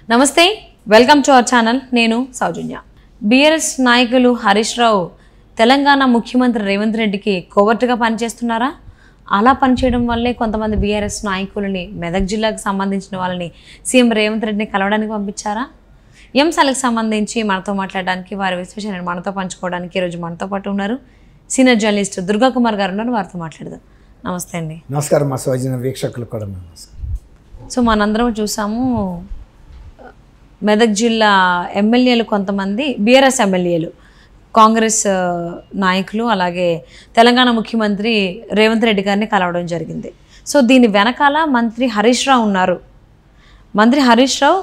నమస్తే welcome to our channel నేను సౌజన్య BRS నాయకులు హరీష్ రావు తెలంగాణ ముఖ్యమంత్రి రేవంత్ రెడ్డికి కోవర్టుగా పనిచేస్తున్నారా అలా పనిచేయడం వల్లే కొంతమంది బీఆర్ఎస్ నాయకులని మెదక్ జిల్లాకు సంబంధించిన వాళ్ళని సీఎం రేవంత్ రెడ్డిని కలవడానికి పంపించారా ఈ అంశాలకు సంబంధించి మనతో మాట్లాడడానికి వారి విశ్లేషణ మనతో పంచుకోవడానికి ఈరోజు మనతో పాటు ఉన్నారు సీనియర్ జర్నలిస్ట్ దుర్గా కుమార్ గారు ఉన్నారు వారితో మాట్లాడదాం నమస్తే అండి నమస్కారం మా సోజన వీక్షకులకు కూడా నమస్కారం సో మనందరం చూసాము మెదక్ జిల్లా ఎమ్మెల్యేలు కొంతమంది బీఆర్ఎస్ ఎమ్మెల్యేలు కాంగ్రెస్ ఆ, నాయకులు అలాగే తెలంగాణ ముఖ్యమంత్రి రేవంత్ రెడ్డి గారిని కలవడం జరిగింది సో దీని వెనకాల మంత్రి హరీష్ రావు ఉన్నారు మంత్రి హరీష్ రావు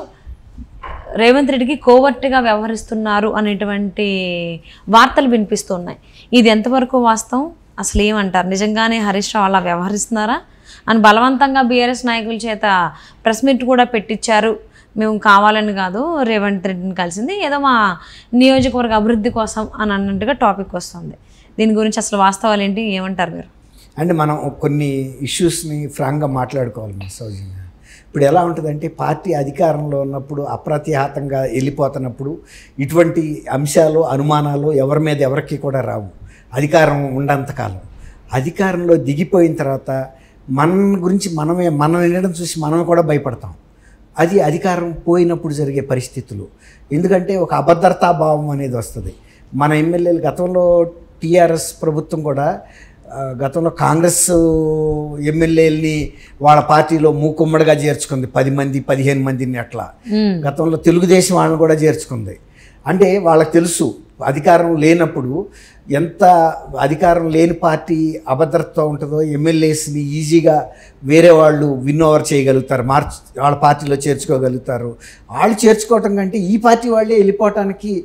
రేవంత్ రెడ్డికి కోవర్ట్గా వ్యవహరిస్తున్నారు అనేటువంటి వార్తలు వినిపిస్తున్నాయి ఇది ఎంతవరకు వాస్తవం అసలు ఏమంటారు నిజంగానే హరీష్ రావు అలా వ్యవహరిస్తున్నారా అని బలవంతంగా బీఆర్ఎస్ నాయకుల చేత ప్రెస్ మీట్ కూడా పెట్టించారు మేము కావాలని కాదు రేవంత్ రెడ్డిని కలిసింది ఏదో మా నియోజకవర్గ అభివృద్ధి కోసం అని అన్నట్టుగా టాపిక్ వస్తుంది దీని గురించి అసలు వాస్తవాలు ఏంటి ఏమంటారు మీరు అంటే మనం కొన్ని ఇష్యూస్ని ఫ్రాంక్గా మాట్లాడుకోవాలి మా సౌజన్య ఇప్పుడు ఎలా ఉంటుందంటే పార్టీ అధికారంలో ఉన్నప్పుడు అప్రతిహాతంగా వెళ్ళిపోతున్నప్పుడు ఇటువంటి అంశాలు అనుమానాలు ఎవరి మీద ఎవరికి కూడా రావు అధికారం ఉండంతకాలం అధికారంలో దిగిపోయిన తర్వాత మన గురించి మనమే మనం వినడం చూసి మనమే కూడా భయపడతాం అది అధికారం పోయినప్పుడు జరిగే పరిస్థితులు ఎందుకంటే ఒక అభద్రతా భావం అనేది వస్తుంది మన ఎమ్మెల్యేలు గతంలో టీఆర్ఎస్ ప్రభుత్వం కూడా ఆ, గతంలో కాంగ్రెస్ ఎమ్మెల్యేలని వాళ్ళ పార్టీలో మూకుమ్మడిగా చేర్చుకుంది పది మంది పదిహేను మందిని అట్లా మ్మ్. గతంలో తెలుగుదేశం వాళ్ళని కూడా చేర్చుకుంది అంటే వాళ్ళకి తెలుసు అధికారం లేనప్పుడు ఎంత అధికారం లేని పార్టీ అభద్రత ఉంటుందో ఎమ్మెల్యేస్ని ఈజీగా వేరే వాళ్ళు విన్ ఓవర్ చేయగలుగుతారు మార్చ్ వాళ్ళ పార్టీలో చేర్చుకోగలుగుతారు వాళ్ళు చేర్చుకోవటం కంటే ఈ పార్టీ వాళ్ళే వెళ్ళిపోవటానికి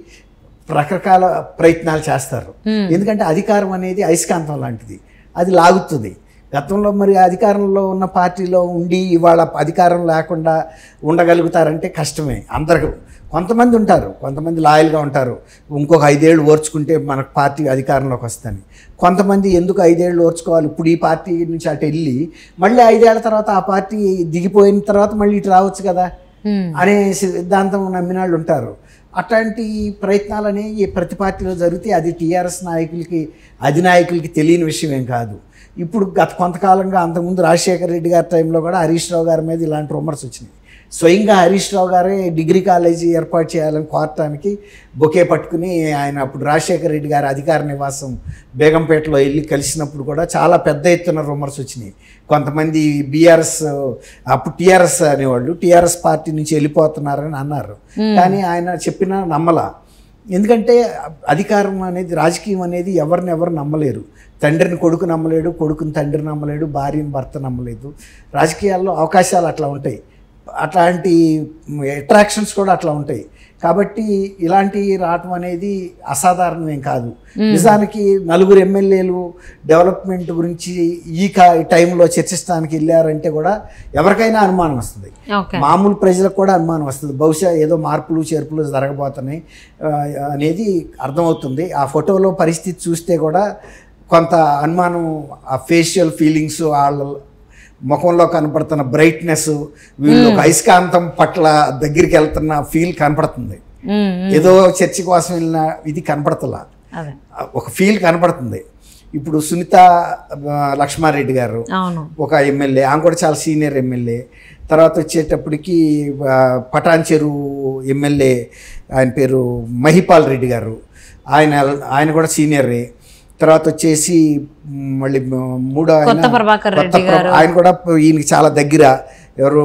రకరకాల ప్రయత్నాలు చేస్తారు ఎందుకంటే అధికారం అనేది అయస్కాంతం లాంటిది అది లాగుతుంది గతంలో మరి అధికారంలో ఉన్న పార్టీలో ఉండి ఇవాళ అధికారం లేకుండా ఉండగలుగుతారంటే కష్టమే అందరికి కొంతమంది ఉంటారు కొంతమంది లాయల్గా ఉంటారు ఇంకొక ఐదేళ్ళు ఓర్చుకుంటే మనకు పార్టీ అధికారంలోకి వస్తుంది కొంతమంది ఎందుకు ఐదేళ్ళు ఓర్చుకోవాలి ఇప్పుడు ఈ పార్టీ నుంచి అటు వెళ్ళి మళ్ళీ ఐదేళ్ల తర్వాత ఆ పార్టీ దిగిపోయిన తర్వాత మళ్ళీ ఇటు రావచ్చు కదా మ్మ్. అనే సిద్ధాంతం నమ్మిన వాళ్ళు ఉంటారు అట్లాంటి ప్రయత్నాలు అనేవి ప్రతి పార్టీలో జరిగితే అది టీఆర్ఎస్ నాయకులకి అధినాయకులకి తెలియని విషయం ఏం కాదు ఇప్పుడు గత కొంతకాలంగా అంతకుముందు రాజశేఖర రెడ్డి గారి టైంలో కూడా హరీష్ రావు గారి మీద ఇలాంటి రూమర్స్ వచ్చినాయి స్వయంగా హరీష్ రావు గారే డిగ్రీ కాలేజీ ఏర్పాటు చేయాలని కోరటానికి బొకే పట్టుకుని ఆయన అప్పుడు రాజశేఖర రెడ్డి గారి అధికార నివాసం బేగంపేటలో వెళ్ళి కలిసినప్పుడు కూడా చాలా పెద్ద ఎత్తున రూమర్స్ వచ్చినాయి కొంతమంది బీఆర్ఎస్ అప్పుడు టీఆర్ఎస్ అనేవాళ్ళు టీఆర్ఎస్ పార్టీ నుంచి వెళ్ళిపోతున్నారని అన్నారు కానీ ఆయన చెప్పినా నమ్మల ఎందుకంటే అధికారం అనేది రాజకీయం అనేది ఎవరిని ఎవరు నమ్మలేరు తండ్రిని కొడుకు నమ్మలేడు కొడుకుని తండ్రిని నమ్మలేడు భార్యని భర్త నమ్మలేదు రాజకీయాల్లో అవకాశాలు అట్లా ఉంటాయి అట్లాంటి అట్రాక్షన్స్ కూడా అట్లా ఉంటాయి కాబట్టి ఇలాంటి రావటం అనేది అసాధారణం ఏం కాదు నిజానికి నలుగురు ఎమ్మెల్యేలు డెవలప్మెంట్ గురించి ఈ కా టైంలో చర్చిస్తానికి వెళ్ళారంటే కూడా ఎవరికైనా అనుమానం వస్తుంది ఓకే మామూలు ప్రజలకు కూడా అనుమానం వస్తుంది బహుశా ఏదో మార్పులు చేర్పులు జరగబోతున్నాయి ఆ, అనేది అర్థమవుతుంది ఆ ఫోటోలో పరిస్థితి చూస్తే కూడా కొంత అనుమానం ఆ ఫేషియల్ ఫీలింగ్స్ వాళ్ళ ముఖంలో కనపడుతున్న బ్రైట్నెస్ వీళ్ళు ఒక అయస్కాంతం పట్ల దగ్గరికి వెళ్తున్న ఫీల్ కనపడుతుంది మ్మ్. మ్మ్. ఏదో చర్చి కోసం వెళ్ళిన ఇది కనపడతలా అదే ఒక ఫీల్ కనపడుతుంది ఇప్పుడు సునీత ఆ, లక్ష్మారెడ్డి గారు అవును ఒక ఎమ్మెల్యే ఆమె కూడా చాలా సీనియర్ ఎమ్మెల్యే తర్వాత వచ్చేటప్పటికి ఆ, పటాన్ చెరువు ఎమ్మెల్యే ఆయన పేరు మహిపాల్ రెడ్డి గారు ఆయన ఆయన కూడా సీనియరే తర్వాత వచ్చేసి మ్, మళ్ళీ మ- మూడో ఆయన కొత్త ప్రభాకర్ కొత్త రెడ్డి ప్రభ- ఆయన కూడా ఈయనకి చాలా దగ్గర ఎవరు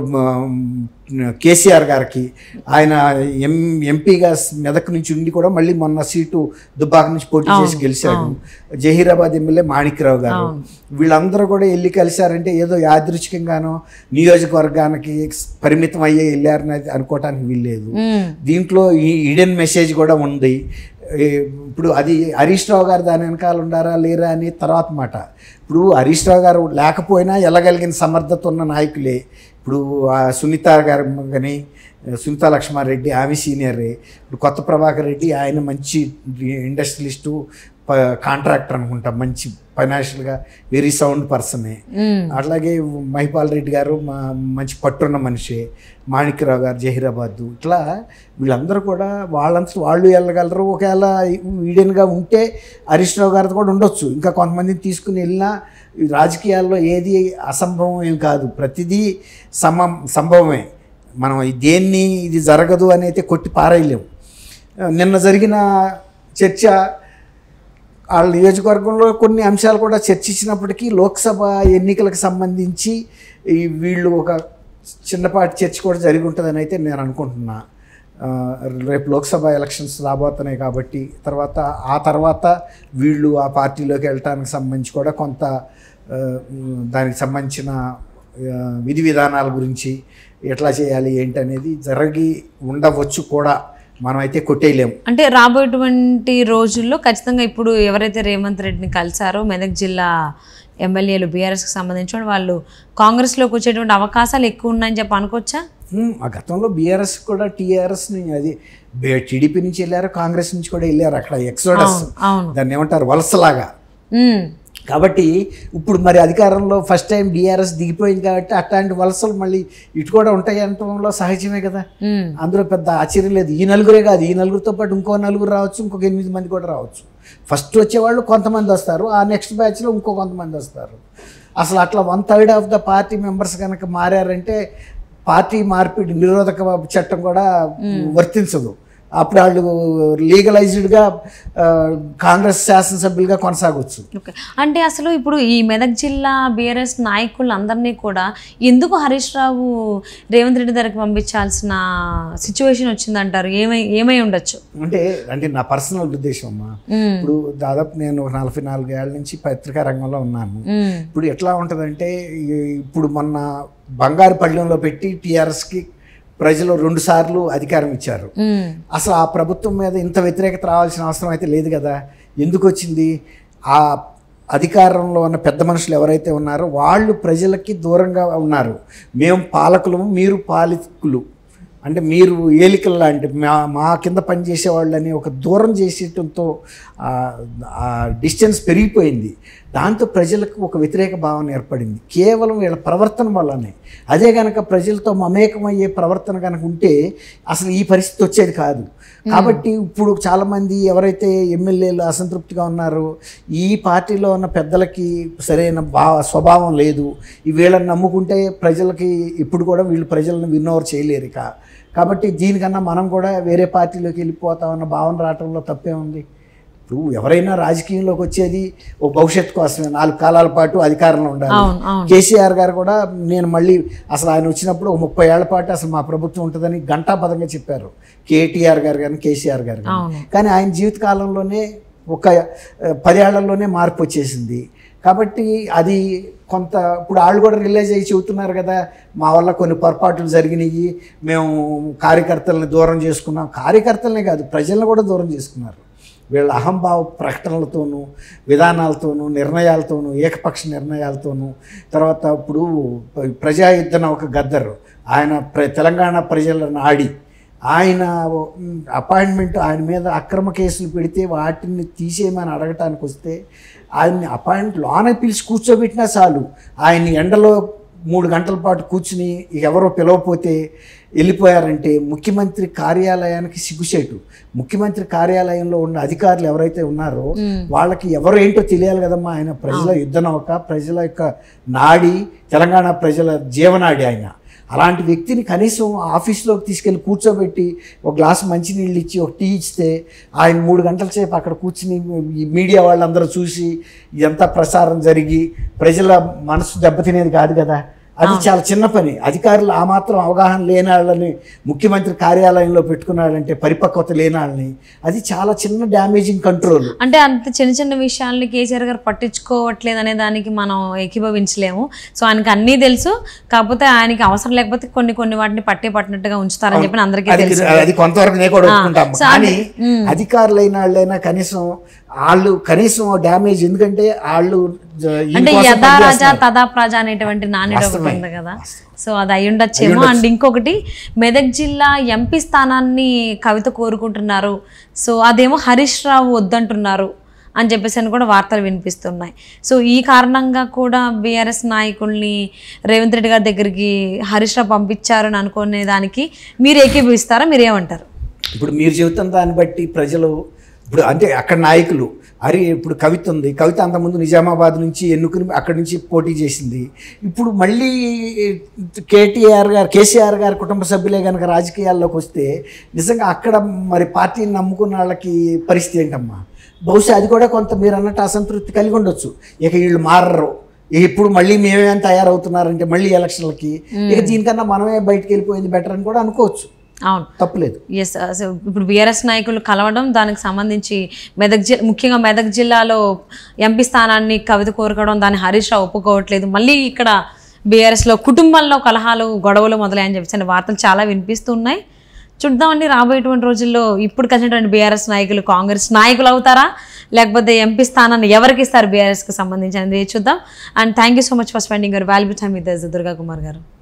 మ, కేసీఆర్ గారికి ఆయన ఎం ఎంపీగా మెదక్ నుంచి ఉండి కూడా మళ్ళీ మొన్న సీటు దుబ్బాక నుంచి పోటీ చేసి గెలిచాడు జహీరాబాద్ ఎమ్మెల్యే మాణిక్రావు గారు వీళ్ళందరూ కూడా వెళ్ళి కలిశారంటే ఏదో యాదృచ్ఛికంగానో నియోజకవర్గానికి పరిమితం అయ్యే వెళ్ళారని అనుకోవటానికి వీల్లేదు మ్మ్. దీంట్లో ఈ ఈడెన్ మెసేజ్ కూడా ఉంది ఏ, ఇప్పుడు అది హరీష్ రావు గారు దాని వెనకాల ఉండారా లేరా అని తర్వాత మాట ఇప్పుడు హరీష్ రావు గారు లేకపోయినా వెళ్ళగలిగిన సమర్థత ఉన్న నాయకులే ఇప్పుడు ఆ సునీత గారు కానీ సునీత లక్ష్మారెడ్డి ఆమె సీనియరే ఇప్పుడు కొత్త ప్రభాకర్ రెడ్డి ఆయన మంచి ఇండస్ట్రియలిస్టు కాంట్రాక్టర్ అనుకుంటా మంచి ఫైనాన్షియల్గా వెరీ సౌండ్ పర్సనే మ్మ్. అట్లాగే మహిపాల్ రెడ్డి గారు మా మంచి పట్టున్న మనిషి మాణిక్యరావు గారు జహీరాబాద్ ఇట్లా వీళ్ళందరూ కూడా వాళ్ళంతా వాళ్ళు వెళ్ళగలరు ఒకవేళ ఈడెన్గా ఉంటే హరీష్ రావు గారితో కూడా ఉండొచ్చు ఇంకా కొంతమందిని తీసుకుని వెళ్ళినా ఈ రాజకీయాల్లో ఏది అసంభవం ఏం కాదు ప్రతిదీ సమం సంభవమే మనం ఈ దేన్ని ఇది జరగదు అని అయితే కొట్టి పారేయలేము నిన్న జరిగిన చర్చ వాళ్ళ నియోజకవర్గంలో కొన్ని అంశాలు కూడా చర్చించినప్పటికీ లోక్సభ ఎన్నికలకు సంబంధించి ఈ వీళ్ళు ఒక చిన్నపాటి చర్చ కూడా జరిగి ఉంటుందని అయితే నేను అనుకుంటున్నా ఆ, రేపు లోక్సభ ఎలక్షన్స్ రాబోతున్నాయి కాబట్టి తర్వాత ఆ తర్వాత వీళ్ళు ఆ పార్టీలోకి వెళ్ళటానికి సంబంధించి కూడా కొంత ఆ, దానికి సంబంధించిన ఆ, విధి విధానాల గురించి ఎట్లా చేయాలి ఏంటి అనేది జరిగి ఉండవచ్చు కూడా మనమైతే కొట్టేయలేము అంటే రాబోయేటువంటి రోజుల్లో ఖచ్చితంగా ఇప్పుడు ఎవరైతే రేవంత్ రెడ్డిని కలిసారో మెదక్ జిల్లా ఎమ్మెల్యేలు బీఆర్ఎస్కి సంబంధించిన వాళ్ళు కాంగ్రెస్లోకి వచ్చేటువంటి అవకాశాలు ఎక్కువ ఉన్నాయని చెప్పి అనుకోవచ్చా హ్మ్, ఆ గతంలో బీఆర్ఎస్ కూడా టీఆర్ఎస్ని అది టీడీపీ నుంచి వెళ్ళారు కాంగ్రెస్ నుంచి కూడా వెళ్ళారు అక్కడ ఎక్సోడస్ అవును దాన్ని ఏమంటారు వలసలాగా మ్మ్. కాబట్టి ఇప్పుడు మరి అధికారంలో ఫస్ట్ టైం బీఆర్ఎస్ దిగిపోయింది కాబట్టి అట్లాంటి వలసలు మళ్ళీ ఇటు కూడా ఉంటాయి అనటంలో సహజమే కదా మ్మ్. అందులో పెద్ద ఆశ్చర్యం లేదు ఈ నలుగురే కాదు ఈ నలుగురితో పాటు ఇంకో నలుగురు రావచ్చు ఇంకొక ఎనిమిది మంది కూడా రావచ్చు ఫస్ట్ వచ్చేవాళ్ళు కొంతమంది వస్తారు ఆ నెక్స్ట్ బ్యాచ్లో ఇంకో కొంతమంది వస్తారు అసలు అట్లా one third of the party members కనుక మారారంటే పార్టీ మార్పిడి నిరోధక చట్టం కూడా వర్తించదు అప్పుడు వాళ్ళు లీగలైజ్డ్గా కాంగ్రెస్ శాసనసభ్యులుగా కొనసాగొచ్చు ఓకే అంటే అసలు ఇప్పుడు ఈ మెదక్ జిల్లా బీఆర్ఎస్ నాయకులందరినీ కూడా ఎందుకు హరీష్ రావు రేవంత్ రెడ్డి దగ్గరికి పంపించాల్సిన సిచ్యువేషన్ వచ్చిందంటారు ఏమై ఏమై ఉండొచ్చు అంటే అంటే నా పర్సనల్ ఉద్దేశం అమ్మా మ్మ్. ఇప్పుడు దాదాపు నేను ఒక నలభై నాలుగు ఏళ్ళ నుంచి పత్రికా రంగంలో ఉన్నాను మ్మ్. ఇప్పుడు ఎట్లా ఉంటుందంటే ఈ- ఇప్పుడు మొన్న బంగారు పళ్ళెంలో పెట్టి టీఆర్ఎస్కి ప్రజలు రెండు సార్లు అధికారం ఇచ్చారు మ్మ్. అసలు ఆ ప్రభుత్వం మీద ఇంత వ్యతిరేకత రావాల్సిన అవసరం అయితే లేదు కదా ఎందుకు వచ్చింది ఆ అధికారంలో ఉన్న పెద్ద మనుషులు ఎవరైతే ఉన్నారో వాళ్ళు ప్రజలకి దూరంగా ఉన్నారు మేము పాలకులము మీరు పాలకులు అంటే మీరు ఏలికలు లాంటి మా మా కింద పనిచేసే వాళ్ళని ఒక దూరం చేసేయటంతో ఆ- ఆ డిస్టెన్స్ పెరిగిపోయింది దాంతో ప్రజలకు ఒక వ్యతిరేక భావన ఏర్పడింది కేవలం వీళ్ళ ప్రవర్తన వల్లనే అదే కనుక ప్రజలతో మమేకమయ్యే ప్రవర్తన కనుక ఉంటే అసలు ఈ పరిస్థితి వచ్చేది కాదు కాబట్టి ఇప్పుడు చాలామంది ఎవరైతే ఎమ్మెల్యేలు అసంతృప్తిగా ఉన్నారో ఈ పార్టీలో ఉన్న పెద్దలకి సరైన భా స్వభావం లేదు ఈ వీళ్ళని నమ్ముకుంటే ప్రజలకి ఇప్పుడు కూడా వీళ్ళు ప్రజలను విన్నోవర్ చేయలేరు ఇక కాబట్టి దీనికన్నా మనం కూడా వేరే పార్టీలోకి వెళ్ళిపోతామన్న భావన రావటంలో తప్పే ఉంది ఇప్పుడు ఎవరైనా రాజకీయంలోకి వచ్చేది ఓ భవిష్యత్తు కోసమే నాలుగు కాలాల పాటు అధికారంలో ఉండాలి అవును అవును కేసీఆర్ గారు కూడా నేను మళ్ళీ అసలు ఆయన వచ్చినప్పుడు ఓ ముప్పై ఏళ్ల పాటు అసలు మా ప్రభుత్వం ఉంటుందని ఘంటాపదంగా చెప్పారు కేటీఆర్ గారు కానీ కేసీఆర్ గారు కానీ అవును కానీ ఆయన జీవితకాలంలోనే ఒక ఆ, పదేళ్లలోనే మార్పు వచ్చేసింది కాబట్టి అది కొంత ఇప్పుడు వాళ్ళు కూడా రిలైజ్ అయ్యి చెబుతున్నారు కదా మా వల్ల కొన్ని పొరపాట్లు జరిగినాయి మేము కార్యకర్తలని దూరం చేసుకున్నాం కార్యకర్తలనే కాదు ప్రజలను కూడా దూరం చేసుకున్నారు వీళ్ళ అహంభావ ప్రకటనలతోనూ విధానాలతోనూ నిర్ణయాలతోనూ ఏకపక్ష నిర్ణయాలతోనూ తర్వాత ఇప్పుడు ప్రజాయుద్ధన ఒక గద్దరు ఆయన ప్ర తెలంగాణ ప్రజలను ఆడి ఆయన అపాయింట్మెంట్ ఆయన మీద అక్రమ కేసులు పెడితే వాటిని తీసేయమని అడగటానికి వస్తే ఆయన్ని అపాయింట్ లోన పిలిచి కూర్చోబెట్టినా చాలు ఆయన్ని ఎండలో మూడు గంటల పాటు కూర్చుని ఎవరో పిలవపోతే వెళ్ళిపోయారంటే ముఖ్యమంత్రి కార్యాలయానికి సిగ్గుచేటు ముఖ్యమంత్రి కార్యాలయంలో ఉన్న అధికారులు ఎవరైతే ఉన్నారో వాళ్ళకి ఎవరు ఏంటో తెలియాలి కదమ్మా ఆయన ప్రజల యుద్ధ నౌక ప్రజల యొక్క నాడి తెలంగాణ ప్రజల జీవనాడి ఆయన అలాంటి వ్యక్తిని కనీసం ఆఫీస్లోకి తీసుకెళ్ళి కూర్చోబెట్టి ఒక గ్లాస్ మంచినీళ్ళు ఇచ్చి ఒక టీ ఇస్తే ఆయన మూడు గంటల సేపు అక్కడ కూర్చుని ఈ మీడియా వాళ్ళందరూ చూసి ఇదంతా ప్రసారం జరిగి ప్రజల మనసు దెబ్బతినేది కాదు కదా అది చాలా చిన్న పని అధికారులు ఆ మాత్రం అవగాహన లేని వాళ్ళని ముఖ్యమంత్రి కార్యాలయంలో పెట్టుకున్నాడంటే పరిపక్వత లేని వాళ్ళని అది చాలా చిన్న డ్యామేజింగ్ కంట్రోల్ అంటే అంత చిన్న చిన్న విషయాల్ని కేసీఆర్ గారు పట్టించుకోవట్లేదు అనే దానికి మనం ఏకీభవించలేము సో ఆయనకి అన్నీ తెలుసు కాకపోతే ఆయనకి అవసరం లేకపోతే కొన్ని కొన్ని వాటిని పట్టి పట్టినట్టుగా ఉంచుతారని చెప్పి అందరికీ అది తెలుసు అది కొంతవరకు నేను కూడా ఒప్పుకుంటాం సో కానీ అది- మ్మ్. అధికారులైన వాళ్ళైనా కనీసం వాళ్ళు కనీసం డ్యామేజ్ ఎందుకంటే వాళ్ళు జ- అంటే ఈయనకోసం యథా రాజా పనిచేస్తున్నారు. తదా ప్రజ అనేటువంటి నానుడు ఒకటి వాస్తవమే. ఉంది కదా సో అది అయి ఉండొచ్చేమో అండ్ ఇంకొకటి మెదక్ జిల్లా ఎంపీ స్థానాన్ని కవిత కోరుకుంటున్నారు సో అదేమో హరీష్ రావు వద్దంటున్నారు అని చెప్పేసి అని కూడా వార్తలు వినిపిస్తున్నాయి సో ఈ కారణంగా కూడా బీఆర్ఎస్ నాయకుల్ని రేవంత్ రెడ్డి గారి దగ్గరికి హరీష్ రావు పంపించారని అనుకునే దానికి మీరు ఏకీభవిస్తారా మీరు ఏమంటారు ఇప్పుడు మీరు చెబుతున్న దాన్ని బట్టి ప్రజలు ఇప్పుడు అంటే అక్కడ నాయకులు అరే ఇప్పుడు కవిత ఉంది కవిత అంతకుముందు నిజామాబాద్ నుంచి ఎన్నుకుని అక్కడి నుంచి పోటీ చేసింది ఇప్పుడు మళ్ళీ కేటీఆర్ గారు కేసీఆర్ గారి కుటుంబ సభ్యులే కనుక రాజకీయాల్లోకి వస్తే నిజంగా అక్కడ మరి పార్టీని నమ్ముకున్న వాళ్ళకి పరిస్థితి ఏంటమ్మా బహుశా అది కూడా కొంత మీరు అన్నట్టు అసంతృప్తి కలిగి ఉండొచ్చు ఇక వీళ్ళు మారరు ఇప్పుడు మళ్ళీ మేమేం తయారవుతున్నారంటే మళ్ళీ ఎలక్షన్లకి ఇక దీనికన్నా మనమే బయటకు వెళ్ళిపోయింది బెటర్ అని కూడా అనుకోవచ్చు అవును తప్పులేదు ఎస్ ఇప్పుడు బీఆర్ఎస్ నాయకులు కలవడం దానికి సంబంధించి మెదక్ జిల్లా ముఖ్యంగా మెదక్ జిల్లాలో ఎంపీ స్థానాన్ని కవిత కోరుకోవడం దాన్ని హరీష్ రావు ఒప్పుకోవట్లేదు మళ్ళీ ఇక్కడ బీఆర్ఎస్లో కుటుంబంలో కలహాలు గొడవలు మొదలయ్యని చెప్పేసి వార్తలు చాలా వినిపిస్తున్నాయి చూద్దామండి రాబోయేటువంటి రోజుల్లో ఇప్పుడు కలిసినటువంటి బీఆర్ఎస్ నాయకులు కాంగ్రెస్ నాయకులు అవుతారా లేకపోతే ఎంపీ స్థానాన్ని ఎవరికి ఇస్తారు బీఆర్ఎస్కి సంబంధించి అనేది చూద్దాం and thank you so much for spending your value time with Durga Kumar గారు